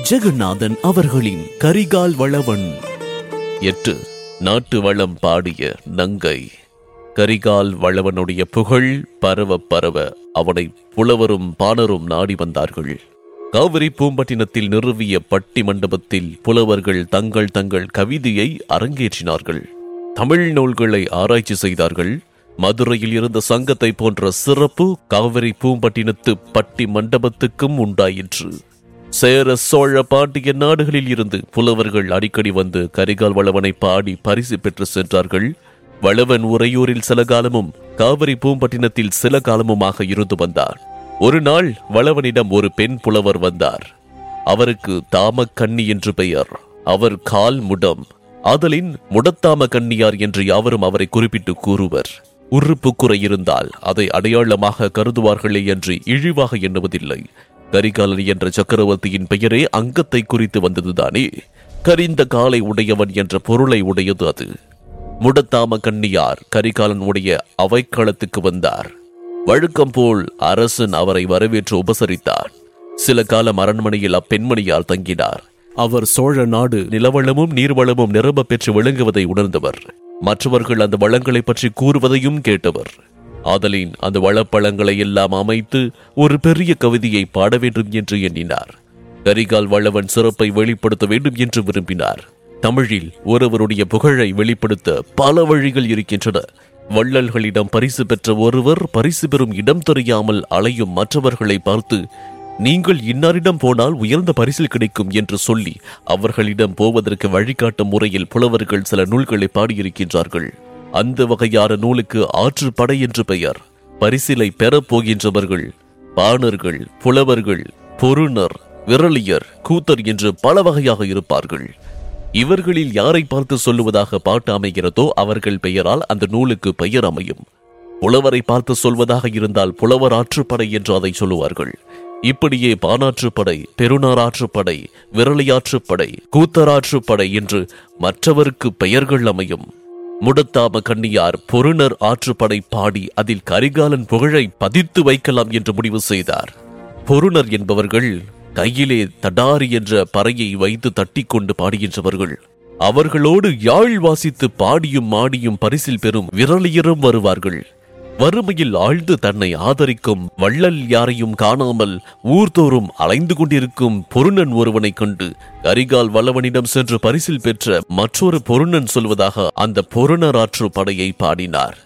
ஜெகநாதன் அவர்களின் கரிகால் வளவன் எட்டு நாட்டு வளம் பாடிய நங்கை கரிகால் வளவனுடைய புகழ் பரவ பரவ அவனை புலவரும் பாணரும் நாடி வந்தார்கள் காவிரி பூம்பட்டினத்தில் நிறுவிய பட்டி மண்டபத்தில் புலவர்கள் தங்கள் தங்கள் கவிதையை அரங்கேற்றினார்கள் தமிழ் நூல்களை ஆராய்ச்சி செய்தார்கள் மதுரையில் இருந்த சங்கத்தை போன்ற சிறப்பு காவிரி பூம்பட்டினத்து பட்டி மண்டபத்துக்கும் உண்டாயிற்று சேர சோழ பாண்டிய நாடுகளில் இருந்து புலவர்கள் அடிக்கடி வந்து கரிகால் வளவனை பாடி பரிசு பெற்று சென்றார்கள் வளவன் உறையூரில் சில காலமும் காவிரி பூம்பட்டினத்தில் சில காலமுமாக இருந்து வந்தார் ஒரு நாள் வளவனிடம் ஒரு பெண் புலவர் வந்தார் அவருக்கு தாமக்கண்ணி என்று பெயர் அவர் கால் முடம் ஆதலின் முடத்தாம கண்ணியார் என்று யாவரும் அவரை குறிப்பிட்டு கூறுவர் உறுப்பு குறை இருந்தால் அதை அடையாளமாக கருதுவார்களே என்று இழிவாக எண்ணுவதில்லை கரிகாலன் என்ற சக்கரவர்த்தியின் பெயரே அங்கத்தை குறித்து வந்ததுதானே கரிந்த காலை உடையவன் என்ற பொருளை உடையது அது முடத்தாம கண்ணியார் கரிகாலன் உடைய அவைக்களத்துக்கு வந்தார் வழக்கம் போல் அரசன் அவரை வரவேற்று உபசரித்தார் சில காலம் அரண்மனையில் அப்பெண்மணியால் தங்கினார் அவர் சோழ நாடு நிலவளமும் நீர்வளமும் நிரம்ப பெற்று விளங்குவதை உணர்ந்தவர் மற்றவர்கள் அந்த வளங்களை பற்றி கூறுவதையும் கேட்டவர் ஆதலின் அந்த வளப்பழங்களை எல்லாம் அமைத்து ஒரு பெரிய கவிதையை பாட வேண்டும் என்று எண்ணினார் கரிகால் வளவன் சிறப்பை வெளிப்படுத்த வேண்டும் என்று விரும்பினார் தமிழில் ஒருவருடைய புகழை வெளிப்படுத்த பல வழிகள் இருக்கின்றன வள்ளல்களிடம் பரிசு பெற்ற ஒருவர் பரிசு பெறும் இடம் தெரியாமல் அலையும் மற்றவர்களை பார்த்து நீங்கள் இன்னாரிடம் போனால் உயர்ந்த பரிசில் கிடைக்கும் என்று சொல்லி அவர்களிடம் போவதற்கு வழிகாட்டும் முறையில் புலவர்கள் சில நூல்களை பாடியிருக்கின்றார்கள் அந்த வகையான நூலுக்கு ஆற்றுப்படை என்று பெயர் பரிசிலை பெறப் போகின்றவர்கள் பாணர்கள் புலவர்கள் பொருணர் விரலியர் கூத்தர் என்று பல வகையாக இருப்பார்கள் இவர்களில் யாரை பார்த்து சொல்லுவதாக பாட்டு அமைகிறதோ அவர்கள் பெயரால் அந்த நூலுக்கு பெயர் அமையும் புலவரை பார்த்து சொல்வதாக இருந்தால் புலவர் ஆற்றுப்படை என்று அதை சொல்லுவார்கள் இப்படியே பானாற்றுப்படை பெருநாராற்றுப்படை விரலியாற்றுப்படை கூத்தராற்றுப்படை என்று மற்றவருக்கு பெயர்கள் அமையும் முடத்தாம கண்ணியார் பொருணர் ஆற்றுப்படை பாடி அதில் கரிகாலன் புகழை பதித்து வைக்கலாம் என்று முடிவு செய்தார் பொருணர் என்பவர்கள் கையிலே தடாரி என்ற பறையை வைத்து தட்டிக்கொண்டு பாடுகின்றவர்கள் அவர்களோடு யாழ் வாசித்து பாடியும் மாடியும் பரிசில் பெறும் விரலியரும் வருவார்கள் வறுமையில் ஆழ்ந்து தன்னை ஆதரிக்கும் வள்ளல் யாரையும் காணாமல் ஊர்தோறும் அலைந்து கொண்டிருக்கும் பொருணன் ஒருவனை கண்டு கரிகால் வல்லவனிடம் சென்று பரிசில் பெற்ற மற்றொரு பொருணன் சொல்வதாக அந்த பொருணராற்று படையை பாடினார்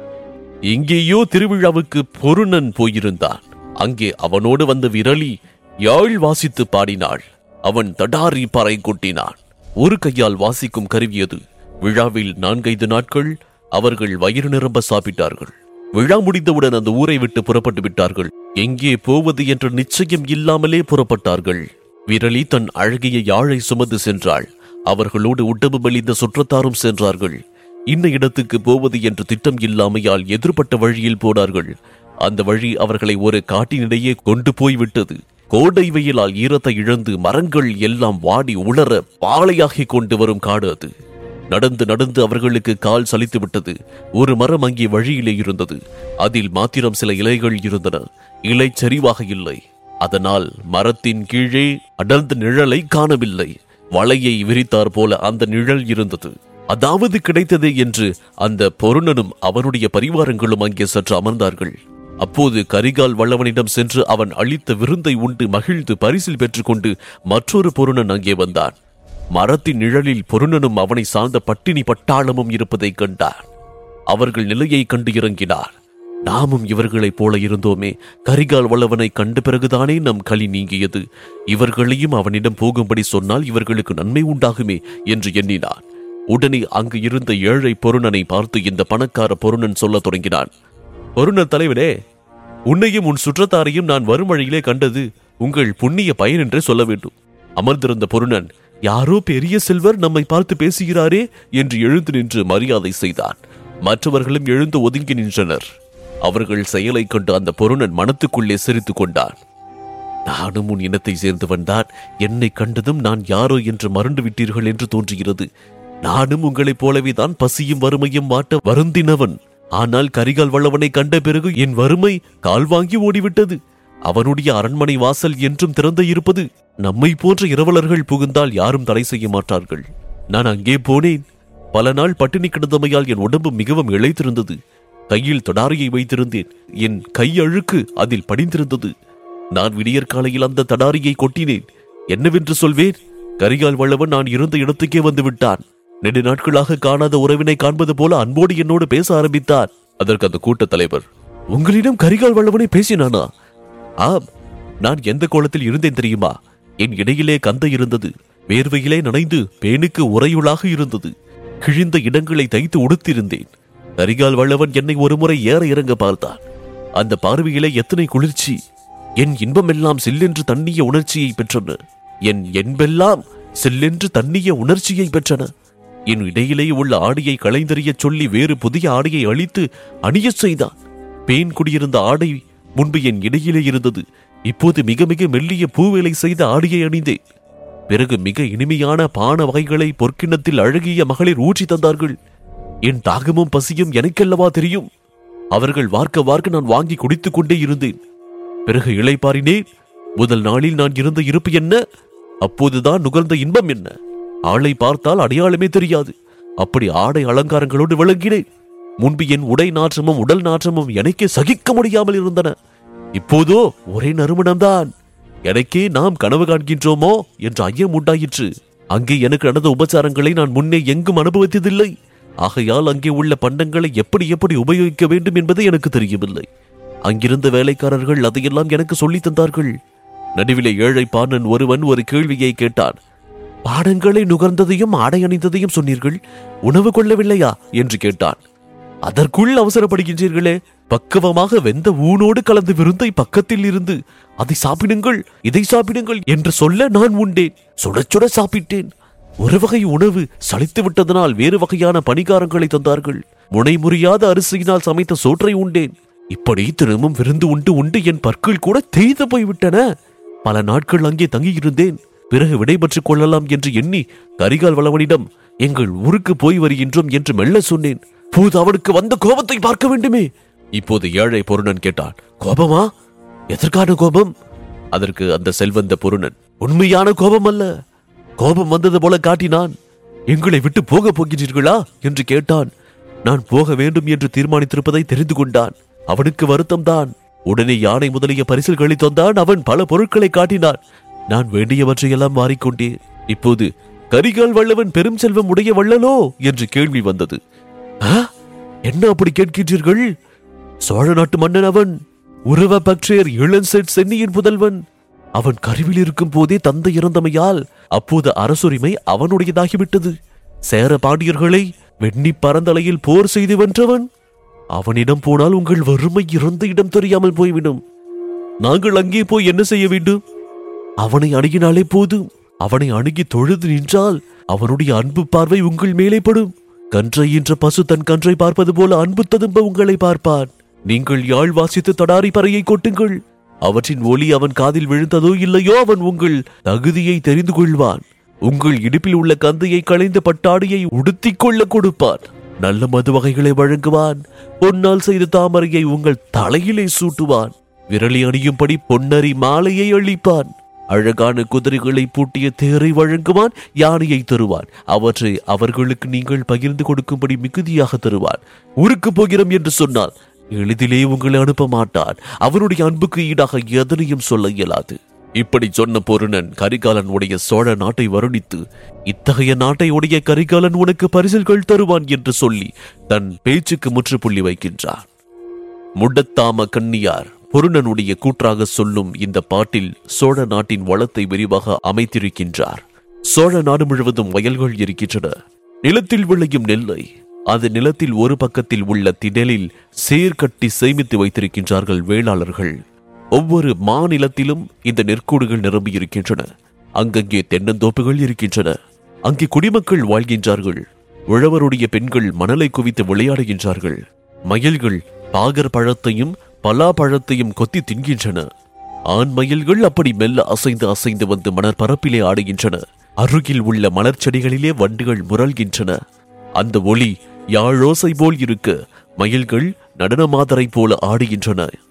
எங்கேயோ திருவிழாவுக்கு பொருணன் போயிருந்தான் அங்கே அவனோடு வந்த விரலி யாழ் வாசித்து பாடினாள் அவன் தடாரி பறை கொட்டினான் ஒரு கையால் வாசிக்கும் கருவியது விழாவில் நான்கைந்து நாட்கள் அவர்கள் வயிறு நிரம்ப சாப்பிட்டார்கள் விழா முடிந்தவுடன் அந்த ஊரை விட்டு புறப்பட்டு விட்டார்கள் எங்கே போவது என்ற நிச்சயம் இல்லாமலே புறப்பட்டார்கள் விரலி தன் அழகிய யாழை சுமந்து சென்றாள் அவர்களோடு உடம்பு மெலிந்த சுற்றத்தாரும் சென்றார்கள் இன்ன இடத்துக்கு போவது என்ற திட்டம் இல்லாமையால் எதிர்பட்ட வழியில் போனார்கள் அந்த வழி அவர்களை ஒரு காட்டினிடையே கொண்டு போய் விட்டது கோடை வெயிலால் ஈரத்தை இழந்து மரங்கள் எல்லாம் வாடி உலர பாலையாகிக் கொண்டு வரும் காடு அது நடந்து நடந்து அவர்களுக்கு கால் சலித்து விட்டது ஒரு மரம் அங்கே வழியிலே இருந்தது அதில் மாத்திரம் சில இலைகள் இருந்தன இலை சரிவாக இல்லை அதனால் மரத்தின் கீழே அடர்ந்த நிழலை காணவில்லை வலையை விரித்தார் போல அந்த நிழல் இருந்தது அதாவது கிடைத்ததே என்று அந்த பொருணனும் அவனுடைய பரிவாரங்களும் அங்கே சற்று அமர்ந்தார்கள் அப்போது கரிகால் வல்லவனிடம் சென்று அவன் அளித்த விருந்தை உண்டு மகிழ்ந்து பரிசில் பெற்றுக்கொண்டு மற்றொரு பொருணன் அங்கே வந்தான் மரத்தின் நிழலில் பொருணனும் அவனை சார்ந்த பட்டினி பட்டாளமும் இருப்பதைக் கண்டான் அவர்கள் நிலையை கண்டு இறங்கினார் நாமும் இவர்களைப் போல இருந்தோமே கரிகால் வல்லவனை கண்ட பிறகுதானே நம் களி நீங்கியது இவர்களையும் அவனிடம் போகும்படி சொன்னால் இவர்களுக்கு நன்மை உண்டாகுமே என்று எண்ணினான் உடனே அங்கு இருந்த ஏழை பொருணனை பார்த்து இந்த பணக்கார பொருணன் சொல்லத் தொடங்கினான் பொருணர் தலைவனே உன்னையும் உன் சுற்றத்தாரையும் நான் வரும் வழியிலே கண்டது உங்கள் புண்ணிய பயன் என்றே சொல்ல வேண்டும் அமர்ந்திருந்த பொருணன் யாரோ பெரிய செல்வர் நம்மை பார்த்து பேசுகிறாரே என்று எழுந்து நின்று மரியாதை செய்தான் மற்றவர்களும் எழுந்து ஒதுங்கி நின்றனர் அவர்கள் செயலைக் கண்டு அந்த பொருணன் மனத்துக்குள்ளே சிரித்துக் கொண்டான் நானும் உன் இனத்தை சேர்ந்தவன் தான் என்னை கண்டதும் நான் யாரோ என்று மறந்து விட்டீர்கள் என்று தோன்றுகிறது நானும் உங்களைப் போலவே தான் பசியும் வறுமையும் மாட்ட வருந்தினவன் ஆனால் கரிகால் வல்லவனை கண்ட பிறகு என் வறுமை கால் வாங்கி ஓடிவிட்டது அவனுடைய அரண்மனை வாசல் என்றும் திறந்தே இருப்பது நம்மை போன்ற இரவலர்கள் புகுந்தால் யாரும் தடை செய்ய மாட்டார்கள் நான் அங்கே போனேன் பல நாள் பட்டினி கிடந்தமையால் என் உடம்பு மிகவும் இழைத்திருந்தது கையில் தடாரியை வைத்திருந்தேன் என் கை அழுக்கு அதில் படிந்திருந்தது நான் விடியற் காலையில் அந்த தடாரியை கொட்டினேன் என்னவென்று சொல்வேன் கரிகால் வல்லவன் நான் இருந்த இடத்துக்கே வந்து விட்டான் நெடு நாட்களாக காணாத உறவினை காண்பது போல அன்போடு என்னோடு பேச ஆரம்பித்தார் அதற்கு அந்த கூட்டத் தலைவர் உங்களிடம் கரிகால் வல்லவனை பேசினானா ஆம் நான் எந்த கோலத்தில் இருந்தேன் தெரியுமா என் இடையிலே கந்தை இருந்தது வேர்வையிலே நனைந்து பேனுக்கு உறையுளாக இருந்தது கிழிந்த இடங்களை தைத்து உடுத்திருந்தேன் கரிகால் வல்லவன் என்னை ஒருமுறை ஏற இறங்க பார்த்தான் அந்த பார்வையிலே எத்தனை குளிர்ச்சி என் இன்பமெல்லாம் சில்லென்று தண்ணிய உணர்ச்சியை பெற்றன என் என்பெல்லாம் சில்லென்று தண்ணிய உணர்ச்சியை பெற்றன என் இடையிலே உள்ள ஆடையை களைந்தறியச் சொல்லி வேறு புதிய ஆடையை அழித்து அணியச் செய்தான் பேன் குடியிருந்த ஆடை முன்பு என் இடையிலே இருந்தது இப்போது மிக மிக மெல்லிய பூவேலை செய்த ஆடையை அணிந்தேன் பிறகு மிக இனிமையான பான வகைகளை பொற்கிண்ணத்தில் அழகிய மகளிர் ஊற்றி தந்தார்கள் என் தாகமும் பசியும் எனக்கல்லவா தெரியும் அவர்கள் வார்க்க வார்க்க நான் வாங்கி குடித்துக் கொண்டே இருந்தேன் பிறகு இளைப்பாறினேன் முதல் நாளில் நான் இருந்த இருப்பு என்ன அப்போதுதான் நுகர்ந்த இன்பம் என்ன ஆளை பார்த்தால் அடையாளமே தெரியாது அப்படி ஆடை அலங்காரங்களோடு விளங்கினேன் முன்பு என் உடை நாற்றமும் உடல் நாற்றமும் எனக்கே சகிக்க முடியாமல் இருந்தன இப்போதோ ஒரே நறுமணம்தான் எனக்கே நாம் கனவு காண்கின்றோமோ என்ற ஐயம் உண்டாயிற்று அங்கே எனக்கு நடந்த உபச்சாரங்களை நான் முன்னே எங்கும் அனுபவித்ததில்லை ஆகையால் அங்கே உள்ள பண்டங்களை எப்படி எப்படி உபயோகிக்க வேண்டும் என்பது எனக்கு தெரியவில்லை அங்கிருந்த வேலைக்காரர்கள் அதையெல்லாம் எனக்கு சொல்லித் தந்தார்கள் நடுவிலே ஏழை பாணன் ஒருவன் ஒரு கேள்வியை கேட்டான் பாடங்களை நுகர்ந்ததையும் ஆடை அணிந்ததையும் சொன்னீர்கள் உணவு கொள்ளவில்லையா என்று கேட்டான் அதற்குள் அவசரப்படுகின்றீர்களே பக்குவமாக வெந்த ஊனோடு கலந்த விருந்தை பக்கத்தில் இருந்து அதை சாப்பிடுங்கள் இதை சாப்பிடுங்கள் என்று சொல்ல நான் உண்டேன் சுட சுட சாப்பிட்டேன் ஒரு வகை உணவு சலித்து விட்டதனால் வேறு வகையான பணிகாரங்களை தந்தார்கள் முனை முறியாத அரிசியினால் சமைத்த சோற்றை உண்டேன் இப்படி திரும்பவும் விருந்து உண்டு உண்டு என் பற்கள் கூட தேய்ந்து போய்விட்டன பல நாட்கள் அங்கே தங்கியிருந்தேன் பிறகு விடைபெற்றுக் கொள்ளலாம் என்று எண்ணி கரிகால் வளவனிடம் எங்கள் ஊருக்கு போய் வருகின்றோம் என்று மெல்ல சொன்னேன் போது அவனுக்கு வந்த கோபத்தை பார்க்க வேண்டுமே இப்போது ஏழை பொருணன் கேட்டான் கோபமா எதற்கான கோபம் அதற்கு அந்த செல்வந்த பொருணன் உண்மையான கோபம் அல்ல கோபம் வந்தது போல காட்டினான் எங்களை விட்டு போக போகிறீர்களா என்று கேட்டான் நான் போக வேண்டும் என்று தீர்மானித்திருப்பதை தெரிந்து கொண்டான் அவனுக்கு வருத்தம்தான் உடனே யானை முதலிய பரிசில்களை தந்தான் அவன் பல பொருட்களை காட்டினான் நான் வேண்டியவற்றையெல்லாம் மாறிக்கொண்டேன் இப்போது கரிகால் வல்லவன் பெரும் செல்வம் உடைய வள்ளலோ என்று கேள்வி வந்தது "ஆ? என்ன அப்படி கேட்கின்றீர்கள் சோழ நாட்டு மன்னன் அவன் உருவ பக்ஷேர் இளஞ்செட் சென்னியின் புதல்வன் அவன் கருவில் இருக்கும் போதே தந்தை இறந்தமையால் அப்போது அரசுரிமை அவனுடையதாகிவிட்டது சேர பாண்டியர்களை வெண்ணி பரந்தலையில் போர் செய்து வென்றவன் அவனிடம் போனால் உங்கள் வறுமை இறந்த இடம் தெரியாமல் போய்விடும் நாங்கள் அங்கே போய் என்ன செய்ய வேண்டும் அவனை அணுகினாலே போதும் அவனை அணுகி தொழுது நின்றால் அவனுடைய அன்பு பார்வை உங்கள் மேலே படும் கன்றை என்ற பசு தன் கன்றை பார்ப்பது போல அன்பு ததும்ப உங்களை பார்ப்பான் நீங்கள் யாழ் வாசித்து தடாரி பறையை கொட்டுங்கள் அவற்றின் ஒலி அவன் காதில் விழுந்ததோ இல்லையோ அவன் உங்கள் தகுதியை தெரிந்து கொள்வான் உங்கள் இடுப்பில் உள்ள கந்தையை களைந்த பட்டாடியை உடுத்திக் கொள்ள கொடுப்பான் நல்ல மது வகைகளை வழங்குவான் பொன்னால் செய்த தாமரையை உங்கள் தலையிலே சூட்டுவான் விரலி அணியும்படி பொன்னரி மாலையை அளிப்பான் அழகான குதிரைகளை பூட்டிய தேரை வழங்குவான் யானையை தருவான் அவற்றை அவர்களுக்கு நீங்கள் பகிர்ந்து கொடுக்கும்படி மிகுதியாக தருவான் ஊருக்கு போகிறோம் என்று சொன்னால் எளிதிலே உங்களை அனுப்ப மாட்டான் அவனுடைய அன்புக்கு ஈடாக எதனையும் சொல்ல இயலாது இப்படி சொன்ன பொருணன் கரிகாலன் உடைய சோழ நாட்டை வருணித்து இத்தகைய நாட்டை உடைய கரிகாலன் உனக்கு பரிசில்கள் தருவான் என்று சொல்லி தன் பேச்சுக்கு முற்றுப்புள்ளி வைக்கின்றான் முடத்தாம கன்னியார் பொருணனுடைய கூற்றாக சொல்லும் இந்த பாட்டில் சோழ நாட்டின் வளத்தை விரிவாக அமைத்திருக்கின்றார் சோழ நாடு முழுவதும் வயல்கள் இருக்கின்றன நிலத்தில் விளையும் நெல்லை அந்த நிலத்தில் ஒரு பக்கத்தில் உள்ள திடலில் சேர் கட்டி சேமித்து வைத்திருக்கின்றார்கள் வேளாளர்கள் ஒவ்வொரு மாநிலத்திலும் இந்த நெற்கூடுகள் நிரம்பி இருக்கின்றன அங்கங்கே தென்னந்தோப்புகள் இருக்கின்றன அங்கே குடிமக்கள் வாழ்கின்றார்கள் உழவருடைய பெண்கள் மணலை குவித்து விளையாடுகின்றார்கள் மயில்கள் பாகர் பழத்தையும் பலா பழத்தையும் கொத்தி தின்கின்றன ஆண் மயில்கள் அப்படி மெல்ல அசைந்து அசைந்து வந்து மணற்பரப்பிலே ஆடுகின்றன அருகில் உள்ள மலர் செடிகளிலே வண்டுகள் முரல்கின்றன அந்த ஒளி யாழோசை போல் இருக்க மயில்கள் நடனமாதரை போல ஆடுகின்றன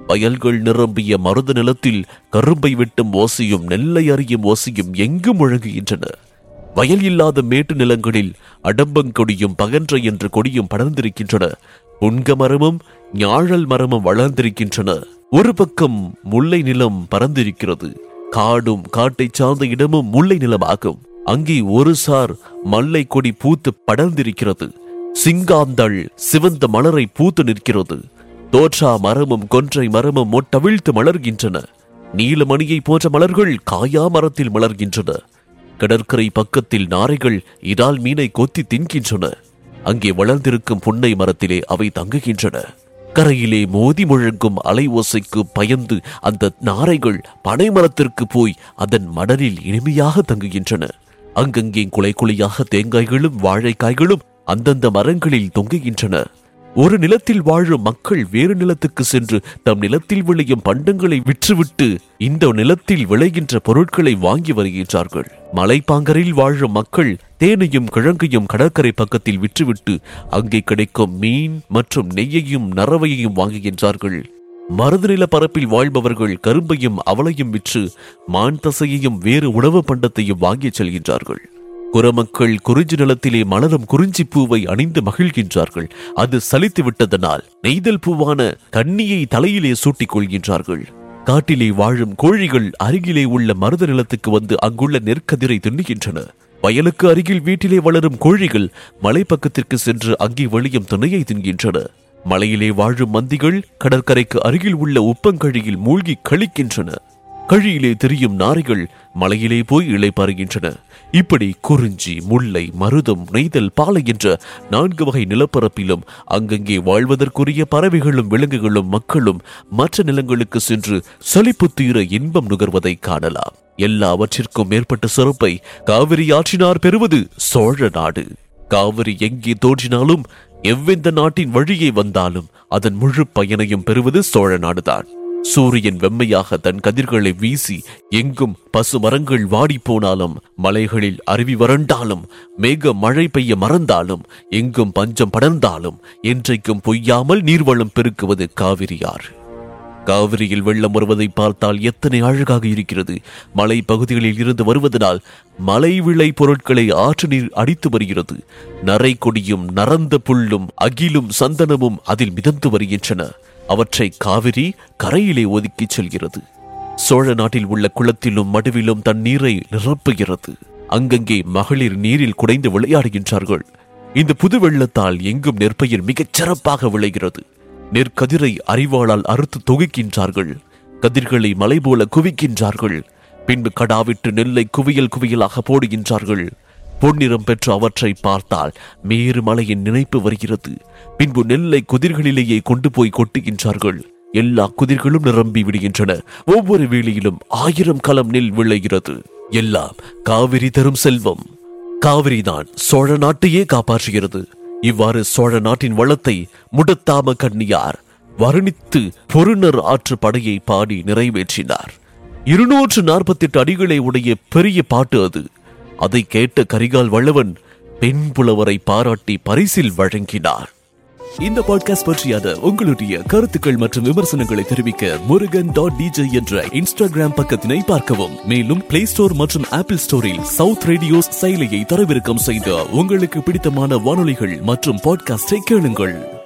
வயல்கள் நிரம்பிய மருத நிலத்தில் கரும்பை வெட்டும் ஓசையும் நெல்லை அறியும் ஓசையும் எங்கும் முழங்குகின்றன வயல் இல்லாத மேட்டு நிலங்களில் அடம்பங்கொடியும் பகன்றை என்ற கொடியும் படர்ந்திருக்கின்றன புன்க மரமும் ஞாழல் மரமும் வளர்ந்திருக்கின்றன ஒரு பக்கம் முல்லை நிலம் பறந்திருக்கிறது காடும் காட்டை சார்ந்த இடமும் முல்லை நிலமாகும் அங்கே ஒரு சார் மல்லை கொடி பூத்து படர்ந்திருக்கிறது சிங்காந்தள் சிவந்த மலரை பூத்து நிற்கிறது தோற்றா மரமும் கொன்றை மரமும் மொட்டவிழ்த்து மலர்கின்றன நீலமணியை போன்ற மலர்கள் காயா மரத்தில் மலர்கின்றன கடற்கரை பக்கத்தில் நாரைகள் இறால் மீனை கொத்தி தின்கின்றன அங்கே வளர்ந்திருக்கும் புன்னை மரத்திலே அவை தங்குகின்றன கரையிலே மோதி முழங்கும் அலை ஓசைக்கு பயந்து அந்த நாரைகள் பனை மரத்திற்கு போய் அதன் மடலில் இனிமையாக தங்குகின்றன அங்கங்கே குலை குலையாக தேங்காய்களும் வாழைக்காய்களும் அந்தந்த மரங்களில் தொங்குகின்றன ஒரு நிலத்தில் வாழும் மக்கள் வேறு நிலத்துக்கு சென்று தம் நிலத்தில் விளையும் பண்டங்களை விற்றுவிட்டு இந்த நிலத்தில் விளைகின்ற பொருட்களை வாங்கி வருகின்றார்கள் மலைப்பாங்கரில் வாழும் மக்கள் தேனையும் கிழங்கையும் கடற்கரை பக்கத்தில் விற்றுவிட்டு அங்கே கிடைக்கும் மீன் மற்றும் நெய்யையும் நரவையையும் வாங்குகின்றார்கள் மருதுநில பரப்பில் வாழ்பவர்கள் கரும்பையும் அவளையும் விற்று மான் தசையையும் வேறு உணவு பண்டத்தையும் வாங்கிச் செல்கின்றார்கள் குரமக்கள் குறிஞ்சி நிலத்திலே மலரும் குறிஞ்சி பூவை அணிந்து மகிழ்கின்றார்கள் அது சலித்து விட்டதனால் நெய்தல் பூவான கன்னியை தலையிலே சூட்டிக் கொள்கின்றார்கள் காட்டிலே வாழும் கோழிகள் அருகிலே உள்ள மருத நிலத்துக்கு வந்து அங்குள்ள நெற்கதிரை தின்னுகின்றன வயலுக்கு அருகில் வீட்டிலே வளரும் கோழிகள் மலைப்பக்கத்திற்கு சென்று அங்கே வெளியும் துணையை தின்கின்றன மலையிலே வாழும் மந்திகள் கடற்கரைக்கு அருகில் உள்ள உப்பங்கழியில் மூழ்கி கழிக்கின்றன கழியிலே திரியும் நாரைகள் மலையிலே போய் இளைப்பாறுகின்றன இப்படி குறிஞ்சி முல்லை மருதம் நெய்தல் பாலை என்ற நான்கு வகை நிலப்பரப்பிலும் அங்கங்கே வாழ்வதற்குரிய பறவைகளும் விலங்குகளும் மக்களும் மற்ற நிலங்களுக்கு சென்று சலிப்பு தீர இன்பம் நுகர்வதை காணலாம் எல்லாவற்றிற்கும் மேற்பட்ட சிறப்பை காவிரி ஆற்றினார் பெறுவது சோழ நாடு காவிரி எங்கே தோன்றினாலும் எவ்வெந்த நாட்டின் வழியே வந்தாலும் அதன் முழு பயனையும் பெறுவது சோழ நாடுதான் சூரியன் வெம்மையாக தன் கதிர்களை வீசி எங்கும் பசு மரங்கள் வாடி போனாலும் மலைகளில் அருவி வறண்டாலும் மேக மழை பெய்ய மறந்தாலும் எங்கும் பஞ்சம் படர்ந்தாலும் என்றைக்கும் பொய்யாமல் நீர்வளம் பெருக்குவது காவிரியார் காவிரியில் வெள்ளம் வருவதை பார்த்தால் எத்தனை அழகாக இருக்கிறது மலை பகுதிகளில் இருந்து வருவதனால் மலை விளை பொருட்களை ஆற்று நீர் அடித்து வருகிறது நரை கொடியும் நரந்த புல்லும் அகிலும் சந்தனமும் அதில் மிதந்து வருகின்றன அவற்றை காவிரி கரையிலே ஒதுக்கிச் செல்கிறது சோழ நாட்டில் உள்ள குளத்திலும் மடுவிலும் தன் நீரை நிரப்புகிறது அங்கங்கே மகளிர் நீரில் குடைந்து விளையாடுகின்றார்கள் இந்த புது வெள்ளத்தால் எங்கும் நெற்பயிர் மிகச் சிறப்பாக விளைகிறது நெற்கதிரை அறிவாளால் அறுத்து தொகுக்கின்றார்கள் கதிர்களை மலை போல குவிக்கின்றார்கள் பின்பு கடாவிட்டு நெல்லை குவியல் குவியலாக போடுகின்றார்கள் பொன்னிறம் பெற்ற அவற்றை பார்த்தால் மேரு மலையின் நினைப்பு வருகிறது பின்பு நெல்லை குதிர்களிலேயே கொண்டு போய் கொட்டுகின்றார்கள் எல்லா குதிர்களும் நிரம்பி விடுகின்றன ஒவ்வொரு வேளையிலும் ஆயிரம் கலம் நெல் விளைகிறது எல்லாம் காவிரி தரும் செல்வம் காவிரிதான் சோழ நாட்டையே காப்பாற்றுகிறது இவ்வாறு சோழ நாட்டின் வளத்தை முடத்தாம கண்ணியார் வருணித்து பொருணர் ஆற்று படையை பாடி நிறைவேற்றினார் இருநூற்று நாற்பத்தி எட்டு அடிகளை உடைய பெரிய பாட்டு அது அதை கேட்ட கரிகால் வல்லவன் பெண் புலவரை பாராட்டி பரிசில் வழங்கினார் இந்த பாட்காஸ்ட் பற்றியான உங்களுடைய கருத்துக்கள் மற்றும் விமர்சனங்களை தெரிவிக்க முருகன் டாட் டிஜே என்ற இன்ஸ்டாகிராம் பக்கத்தினை பார்க்கவும் மேலும் பிளே ஸ்டோர் மற்றும் ஆப்பிள் ஸ்டோரில் சவுத் ரேடியோஸ் செயலியை தரவிறக்கம் செய்து உங்களுக்கு பிடித்தமான வானொலிகள் மற்றும் பாட்காஸ்டை கேளுங்கள்